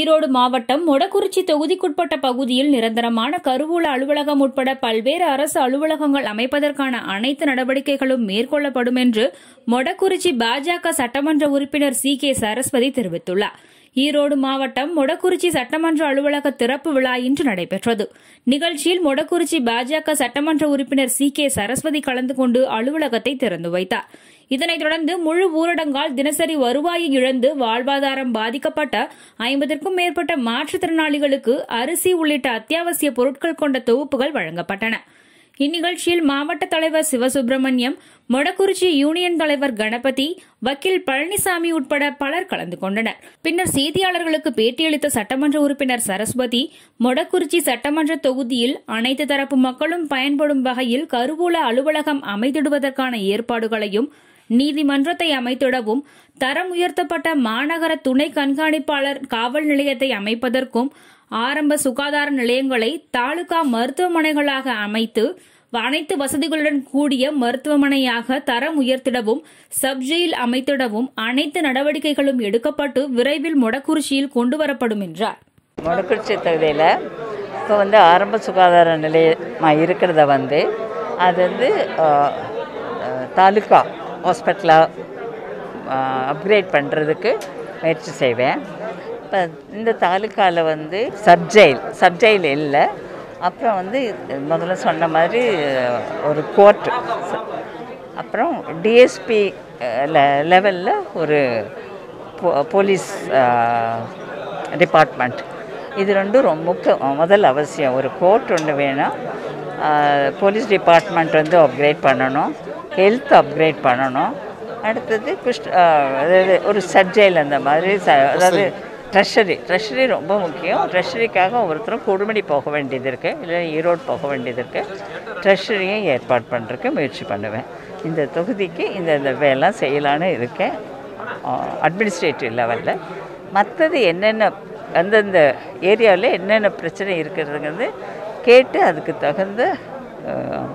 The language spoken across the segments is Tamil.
ஈரோடு மாவட்டம் மொடக்குறிச்சி தொகுதிக்குட்பட்ட பகுதியில் நிரந்தரமான கருவூல அலுவலகம் உட்பட பல்வேறு அரசு அலுவலகங்கள் அமைப்பதற்கான அனைத்து நடவடிக்கைகளும் மேற்கொள்ளப்படும் என்று மொடக்குறிச்சி பாஜக சட்டமன்ற உறுப்பினர் சி கே சரஸ்வதி தெரிவித்துள்ளார் ஈரோடு மாவட்டம் மொடக்குறிச்சி சட்டமன்ற அலுவலக திறப்பு விழா இன்று நடைபெற்றது நிகழ்ச்சியில் மொடக்குறிச்சி பாஜக சட்டமன்ற உறுப்பினர் சி கே சரஸ்வதி கலந்து கொண்டு அலுவலகத்தை திறந்து வைத்தார் இதனைத் தொடர்ந்து முழு ஊரடங்கால் தினசரி வருவாயை இழந்து வாழ்வாதாரம் பாதிக்கப்பட்ட ஐம்பதற்கும் மேற்பட்ட மாற்றுத்திறனாளிகளுக்கு அரிசி உள்ளிட்ட அத்தியாவசிய பொருட்கள் கொண்ட தொகுப்புகள் வழங்கப்பட்டன இந்நிகழ்ச்சியில் மாவட்ட தலைவர் சிவசுப்பிரமணியம் மொடக்குறிச்சி யூனியன் தலைவர் கணபதி வக்கீல் பழனிசாமி உட்பட பலர் கலந்து கொண்டனர் பின்னர் செய்தியாளர்களுக்கு பேட்டியளித்த சட்டமன்ற உறுப்பினர் சரஸ்வதி மொடக்குறிச்சி சட்டமன்ற தொகுதியில் அனைத்து தரப்பு மக்களும் பயன்படும் வகையில் கருவூல அலுவலகம் அமைத்திடுவதற்கான ஏற்பாடுகளையும் நீதிமன்றத்தை அமைத்திடவும் தரம் உயர்த்தப்பட்ட மாநகர துணை கண்காணிப்பாளர் காவல் நிலையத்தை அமைப்பதற்கும் ஆரம்ப சுகாதார நிலையங்களை தாலுகா மருத்துவமனைகளாக அமைத்து அனைத்து வசதிகளுடன் கூடிய மருத்துவமனையாக தரம் உயர்த்திடவும் சப்ஜெயில் அமைத்திடவும் அனைத்து நடவடிக்கைகளும் எடுக்கப்பட்டு விரைவில் மொடக்குறிச்சியில் கொண்டுவரப்படும் என்றார் மொடக்குறிச்சி தொகுதியில் இப்போ வந்து ஆரம்ப சுகாதார நிலையமாக இருக்கிறத வந்து அது வந்து அஹ், அஹ், தாலுகா ஹாஸ்பிட்டலாக அப்கிரேட் பண்ணுறதுக்கு முயற்சி செய்வேன் இப்போ இந்த தாலுக்காவில் வந்து சப்ஜெயில் சப்ஜெயில் இல்லை அப்புறம் வந்து முதல்ல சொன்ன மாதிரி அஹ், ஒரு கோர்ட்டு அப்புறம் டிஎஸ்பி லெவலில் ஒரு போ- போலீஸ் டிபார்ட்மெண்ட் இது ரெண்டும் ரொம்ப முக்கிய முதல் அவசியம் ஒரு கோர்ட் ஒன்று வேணும் ஆஹ், போலீஸ் டிபார்ட்மெண்ட் வந்து அப்கிரேட் பண்ணணும் ஹெல்த் அப்கிரேட் பண்ணணும் அடுத்தது குஷ்ட ஆஹ், அதாவது ஒரு சப்ஜெயில் அந்த மாதிரி ச அதாவது ட்ரெஷரி ட்ரெஷரி ரொம்ப முக்கியம் ட்ரெஷரிக்காக ஒருத்தரும் கொடுமடி போக வேண்டியது இருக்குது இல்லை ஈரோடு போக வேண்டியது இருக்குது ட்ரெஷரியை ஏற்பாடு பண்ணுறதுக்கு முயற்சி பண்ணுவேன் இந்த தொகுதிக்கு இந்த இந்த வேலை செய்யலான்னு இருக்கேன் அட்மினிஸ்ட்ரேட்டிவ் லெவலில் மற்றது என்னென்ன அந்தந்த ஏரியாவில் என்னென்ன பிரச்சனை இருக்கிறதுங்கிறது கேட்டு அதுக்கு தகுந்த அஹ்,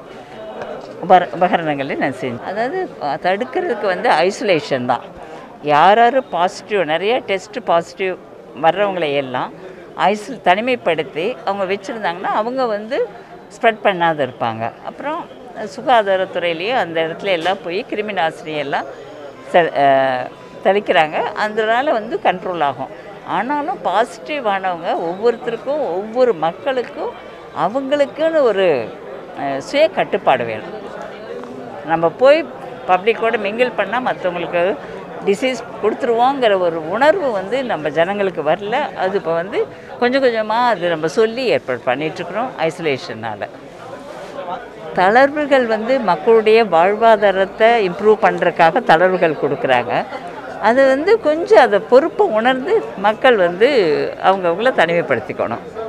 உபர உபகரணங்களை நான் செஞ்சேன் அதாவது அஹ், தடுக்கிறதுக்கு வந்து ஐசோலேஷன் தான் யார் யார் பாசிட்டிவ் நிறைய டெஸ்ட்டு பாசிட்டிவ் வர்றவங்களை எல்லாம் ஐசோல் தனிமைப்படுத்தி அவங்க வச்சுருந்தாங்கன்னா அவங்க வந்து ஸ்ப்ரெட் பண்ணாத இருப்பாங்க அப்புறம் சுகாதாரத்துறையிலேயே அந்த இடத்துல எல்லாம் போய் கிருமி நாசினி எல்லாம் செ- அஹ், தெளிக்கிறாங்க அதனால வந்து கண்ட்ரோல் ஆகும் ஆனாலும் பாசிட்டிவ் ஆனவங்க ஒவ்வொருத்தருக்கும் ஒவ்வொரு மக்களுக்கும் அவங்களுக்குன்னு ஒரு அஹ், சுய கட்டுப்பாடு வேணும் நம்ம போய் பப்ளிக்கோட மிங்கிள் பண்ணால் மற்றவங்களுக்கு டிசீஸ் கொடுத்துருவோங்கிற ஒரு உணர்வு வந்து நம்ம ஜனங்களுக்கு வரல அது இப்போ வந்து கொஞ்சம் கொஞ்சமாக அது நம்ம சொல்லி ஏற்பாடு பண்ணிகிட்ருக்குறோம் ஐசோலேஷனால் தளர்வுகள் வந்து மக்களுடைய வாழ்வாதாரத்தை இம்ப்ரூவ் பண்ணுறதுக்காக தளர்வுகள் கொடுக்குறாங்க அது வந்து கொஞ்சம் அதை பொறுப்பை உணர்ந்து மக்கள் வந்து அவங்கவுங்கள தனிமைப்படுத்திக்கணும்